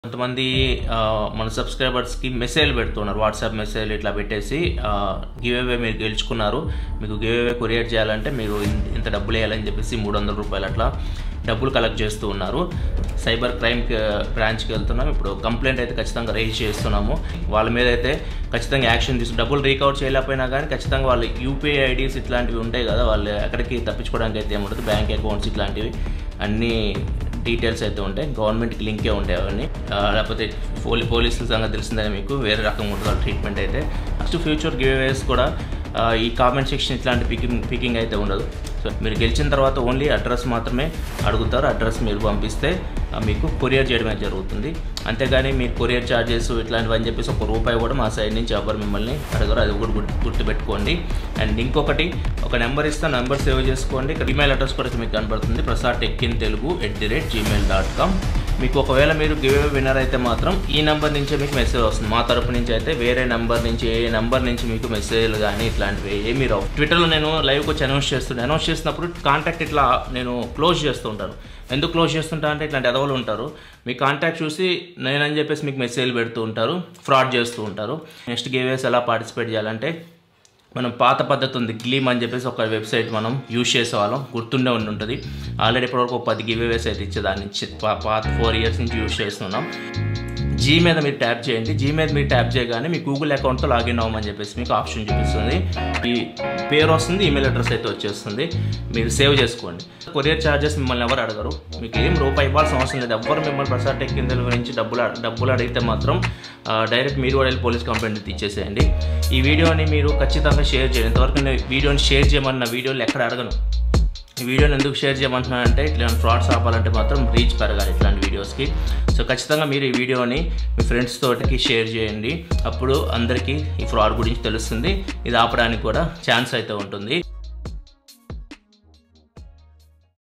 కొంతమంది ఆ, మన సబ్స్క్రైబర్స్కి మెసేజ్ పెడుతున్నారు వాట్సాప్ మెసేజ్ ఇట్లా పెట్టేసి గివ్ అవే మీరు గెలుచుకున్నారు మీకు గివ్ అవే కొరియర్ చేయాలంటే మీరు ఇన్- ఇంత డబ్బులు వేయాలని చెప్పేసి మూడు వందల రూపాయలు అట్లా డబ్బులు కలెక్ట్ చేస్తూ ఉన్నారు సైబర్ క్రైమ్ బ్రాంచ్కి వెళ్తున్నాం ఇప్పుడు కంప్లైంట్ అయితే ఖచ్చితంగా రేజ్ చేస్తున్నాము వాళ్ళ మీద అయితే ఖచ్చితంగా యాక్షన్ తీసుకు డబ్బులు రీకవర్ చేయలేకపోయినా కానీ ఖచ్చితంగా వాళ్ళు యూపీఐ ఐడీస్ ఇట్లాంటివి ఉంటాయి కదా వాళ్ళు ఎక్కడికి తప్పించుకోవడానికి అయితే ఏముండదు బ్యాంక్ అకౌంట్స్ ఇట్లాంటివి అన్నీ డీటెయిల్స్ అయితే ఉంటాయి గవర్నమెంట్కి లింకే ఉంటాయి అవన్నీ ఆ, లేకపోతే పోలీ పోలీసుల సంగతి తెలిసిందని మీకు వేరే రకంగా ఉంటుంది వాళ్ళ ట్రీట్మెంట్ అయితే నెక్స్ట్ ఫ్యూచర్ గివేవేస్ కూడా ఆ, ఈ కామెంట్ సెక్షన్ ఇట్లాంటి పికింగ్ పికింగ్ అయితే ఉండదు సో మీరు గెలిచిన తర్వాత ఓన్లీ అడ్రస్ మాత్రమే అడుగుతారు అడ్రస్ మీరు పంపిస్తే ఆ, మీకు కొరియర్ చేయడమే జరుగుతుంది అంతేగాని మీరు కొరియర్ ఛార్జెస్ ఇట్లాంటివి అని చెప్పేసి ఒక రూపాయి కూడా మా సైడ్ నుంచి ఎవరు మిమ్మల్ని అడగరు అది కూడా గుర్తు గుర్తుపెట్టుకోండి అండ్ ఇంకొకటి ఒక నెంబర్ ఇస్తా నెంబర్ సేవ్ చేసుకోండి ఇక్కడ ఈమెయిల్ అడ్రస్ కూడా మీకు కనబడుతుంది Prasad tech in Telugu at the rate Gmail dot com మీకు ఒకవేళ మీరు గివ్ అవే విన్నర్ అయితే మాత్రం ఈ నెంబర్ నుంచే మీకు మెసేజ్ వస్తుంది మా తరపు నుంచి అయితే వేరే నెంబర్ నుంచి ఏ నెంబర్ నుంచి మీకు మెసేజ్లు కానీ ఇట్లాంటివి ఏమీ రావు ట్విట్టర్లో నేను లైవ్కి వచ్చి అనౌన్స్ చేస్తుంటాను అనౌన్స్ చేసినప్పుడు కాంటాక్ట్ ఇట్లా నేను క్లోజ్ చేస్తూ ఉంటాను ఎందుకు క్లోజ్ చేస్తుంటా అంటే ఇట్లాంటి ఎదవలు ఉంటారు మీ కాంటాక్ట్ చూసి నేనని చెప్పేసి మీకు మెసేజ్లు పెడుతూ ఉంటారు ఫ్రాడ్ చేస్తూ ఉంటారు నెక్స్ట్ గివేస్ ఎలా పార్టిసిపేట్ చేయాలంటే మనం పాత పద్ధతి ఉంది గ్లీమ్ అని చెప్పేసి ఒక వెబ్సైట్ మనం యూజ్ చేసేవాళ్ళం గుర్తుండే ఉండి ఉంటుంది ఆల్రెడీ ఇప్పటివరకు ఒక పది గివేవేస్ అయితే ఇచ్చేదాన్ని ఇచ్చి- పా- పాత ఫోర్ ఇయర్స్ నుంచి యూజ్ చేస్తున్నాం జీ మీద మీరు ట్యాప్ చేయండి జీ మీద మీరు ట్యాప్ చేయగానే మీ గూగుల్ అకౌంట్తో లాగిన్ అవ్వమని చెప్పేసి మీకు ఆప్షన్ చూపిస్తుంది ఈ పేరు వస్తుంది ఈమెయిల్ అడ్రస్ అయితే వచ్చేస్తుంది మీరు సేవ్ చేసుకోండి కొరియర్ ఛార్జెస్ మిమ్మల్ని ఎవరు అడగరు మీకు ఏం రూపాయి ఇవ్వాల్సిన అవసరం లేదు ఎవరు మిమ్మల్ని ప్రసాద్ టెక్ కింద గురించి డబ్బులు అడ- డబ్బులు అడిగితే మాత్రం ఆ, డైరెక్ట్ మీరు కూడా వెళ్ళి పోలీస్ కంప్లైంట్ ఇచ్చేసేయండి ఈ వీడియోని మీరు ఖచ్చితంగా షేర్ చేయండి ఇంతవరకు నేను వీడియోని షేర్ చేయమన్న వీడియోలు ఎక్కడ అడగను ఈ వీడియోని ఎందుకు షేర్ చేయమంటున్నానంటే ఇట్లాంటి ఫ్రాడ్స్ ఆపాలంటే మాత్రం రీచ్ పెరగాలి ఇట్లాంటి వీడియోస్కి సో ఖచ్చితంగా మీరు ఈ వీడియోని మీ ఫ్రెండ్స్ తోటికి షేర్ చేయండి అప్పుడు అందరికీ ఈ ఫ్రాడ్ గురించి తెలుస్తుంది ఇది ఆపడానికి కూడా ఛాన్స్ అయితే ఉంటుంది